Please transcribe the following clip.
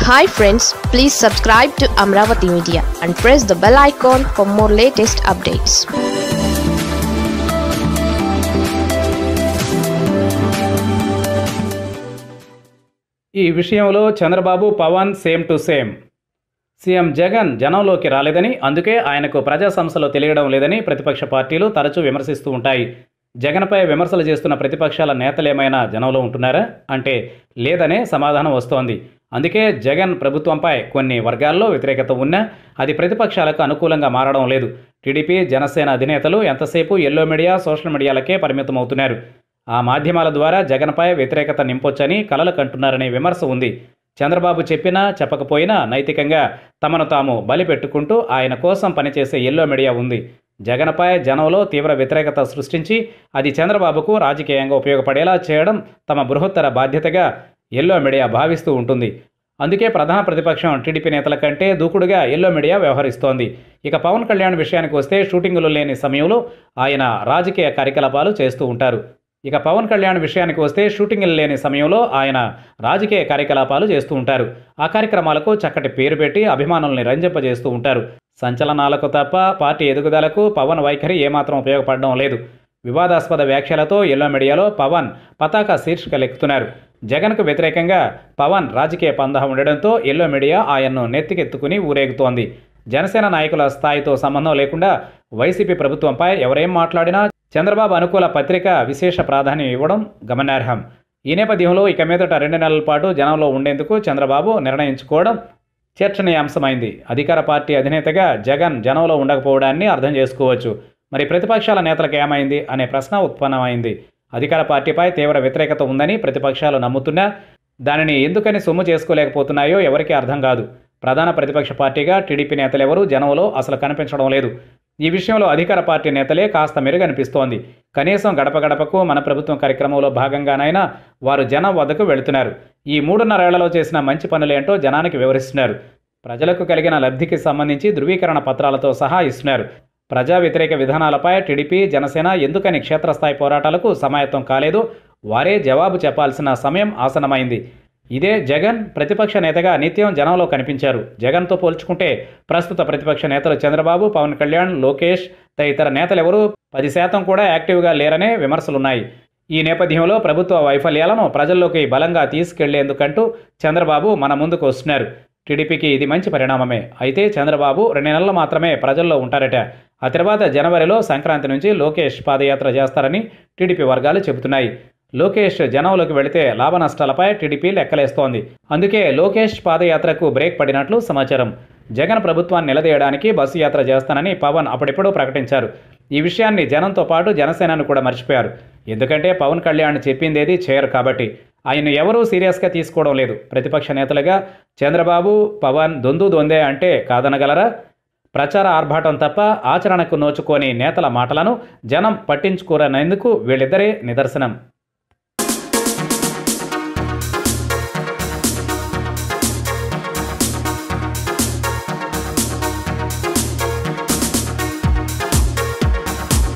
hi friends please subscribe to Amaravati media and press the bell icon for more latest updates ఈ విషయంలో Chandrababu Pawan same to same CM Jagan జనంలోకి రాలేదని అందుకే ఆయనకు ప్రజా సంస్థలో తెలియడం లేదని ప్రతిపక్ష పార్టీలు తరచూ విమర్శిస్తూ ఉంటాయి జగన్పై విమర్శలు చేస్తున్న ప్రతిపక్షాల నేతలేమైనా జనంలో ఉంటున్నారా అంటే లేదనే సమాధానం వస్తోంది అందుకే జగన్ ప్రభుత్వంపై కొన్ని వర్గాల్లో వ్యతిరేకత ఉన్నా అది ప్రతిపక్షాలకు అనుకూలంగా మారడం లేదు టీడీపీ జనసేన అధినేతలు ఎంతసేపు ఎల్లో మీడియా సోషల్ మీడియాలకే పరిమితమవుతున్నారు ఆ మాధ్యమాల ద్వారా జగన్పై వ్యతిరేకత నింపొచ్చని కలలు కంటున్నారనే విమర్శ ఉంది చంద్రబాబు చెప్పినా చెప్పకపోయినా నైతికంగా తమను తాము బలి పెట్టుకుంటూ ఆయన కోసం పనిచేసే ఎల్లో మీడియా ఉంది జగన్పై జనంలో తీవ్ర వ్యతిరేకత సృష్టించి అది చంద్రబాబుకు రాజకీయంగా ఉపయోగపడేలా చేయడం తమ బృహత్తర బాధ్యతగా ఎల్లో మీడియా భావిస్తూ ఉంటుంది అందుకే ప్రధాన ప్రతిపక్షం టీడీపీ నేతల కంటే దూకుడుగా ఎల్లో మీడియా వ్యవహరిస్తోంది ఇక పవన్ కళ్యాణ్ విషయానికి వస్తే షూటింగులు లేని సమయంలో ఆయన రాజకీయ కార్యకలాపాలు చేస్తూ ఉంటారు ఇక పవన్ కళ్యాణ్ విషయానికి వస్తే షూటింగ్లు లేని సమయంలో ఆయన రాజకీయ కార్యకలాపాలు చేస్తూ ఉంటారు ఆ కార్యక్రమాలకు చక్కటి పేరు పెట్టి అభిమానుల్ని రంజింపజేస్తూ ఉంటారు సంచలనాలకు తప్ప పార్టీ ఎదుగుదలకు పవన్ వైఖరి ఏమాత్రం ఉపయోగపడడం లేదు వివాదాస్పద వ్యాఖ్యలతో ఎల్లో మీడియాలో పవన్ పతాక శీర్షికలెక్కుతున్నారు జగన్కు వ్యతిరేకంగా పవన్ రాజకీయ పందా ఉండడంతో ఎల్లో మీడియా ఆయన్ను నెత్తికెత్తుకుని ఊరేగుతోంది జనసేన నాయకుల స్థాయితో సంబంధం లేకుండా వైసీపీ ప్రభుత్వంపై ఎవరేం మాట్లాడినా చంద్రబాబు అనుకూల పత్రిక విశేష ప్రాధాన్యం ఇవ్వడం గమనార్హం ఈ నేపథ్యంలో ఇక మీదట రెండు నెలల పాటు జనంలో ఉండేందుకు చంద్రబాబు నిర్ణయించుకోవడం చర్చనీయాంశమైంది అధికార పార్టీ అధినేతగా జగన్ జనంలో ఉండకపోవడాన్ని అర్థం చేసుకోవచ్చు మరి ప్రతిపక్షాల నేతలకు ఏమైంది అనే ప్రశ్న ఉత్పన్నమైంది అధికార పార్టీపై తీవ్ర వ్యతిరేకత ఉందని ప్రతిపక్షాలు నమ్ముతున్నా దానిని ఎందుకని సొమ్ము చేసుకోలేకపోతున్నాయో ఎవరికీ అర్థం కాదు ప్రధాన ప్రతిపక్ష పార్టీగా టీడీపీ నేతలెవరూ జనంలో అసలు కనిపించడం లేదు ఈ విషయంలో అధికార పార్టీ నేతలే కాస్త మెరుగనిపిస్తోంది కనీసం గడప గడపకు మన ప్రభుత్వం కార్యక్రమంలో భాగంగానైనా వారు జనం వద్దకు వెళుతున్నారు ఈ మూడున్నరేళ్లలో చేసిన మంచి పనులేంటో జనానికి వివరిస్తున్నారు ప్రజలకు కలిగిన లబ్ధికి సంబంధించి ధృవీకరణ పత్రాలతో సహా ఇస్తున్నారు ప్రజా వ్యతిరేక విధానాలపై టీడీపీ జనసేన ఎందుకని క్షేత్రస్థాయి పోరాటాలకు సమాయత్తం కాలేదో వారే జవాబు చెప్పాల్సిన సమయం ఆసనమైంది ఇదే జగన్ ప్రతిపక్ష నేతగా నిత్యం జనంలో కనిపించారు జగన్తో పోల్చుకుంటే ప్రస్తుత ప్రతిపక్ష నేతలు చంద్రబాబు పవన్ కళ్యాణ్ లోకేష్ తదితర నేతలెవరూ పది శాతం కూడా యాక్టివ్గా లేరనే విమర్శలున్నాయి ఈ నేపథ్యంలో ప్రభుత్వ వైఫల్యాలను ప్రజల్లోకి బలంగా తీసుకెళ్లేందుకంటూ చంద్రబాబు మన ముందుకు వస్తున్నారు టీడీపీకి ఇది మంచి పరిణామమే అయితే చంద్రబాబు రెండు నెలలు మాత్రమే ప్రజల్లో ఉంటారట ఆ తర్వాత జనవరిలో సంక్రాంతి నుంచి లోకేష్ పాదయాత్ర చేస్తారని టీడీపీ వర్గాలు చెబుతున్నాయి లోకేష్ జనంలోకి వెళితే లాభ నష్టాలపై టీడీపీ లెక్కలేస్తోంది అందుకే లోకేష్ పాదయాత్రకు బ్రేక్ పడినట్లు సమాచారం జగన్ ప్రభుత్వాన్ని నిలదీయడానికి బస్సు యాత్ర చేస్తానని పవన్ అప్పుడెప్పుడూ ప్రకటించారు ఈ విషయాన్ని జనంతో పాటు జనసేనను కూడా మర్చిపోయారు ఎందుకంటే పవన్ కళ్యాణ్ చెప్పిందేది చేయరు కాబట్టి ఆయన ఎవరూ సీరియస్గా తీసుకోవడం లేదు ప్రతిపక్ష నేతలుగా చంద్రబాబు పవన్ దొందు దొందే అంటే కాదనగలరా ప్రచార ఆర్భాటం తప్ప ఆచరణకు నోచుకోని నేతల మాటలను జనం పట్టించుకోరనేందుకు వీళ్ళిద్దరే నిదర్శనం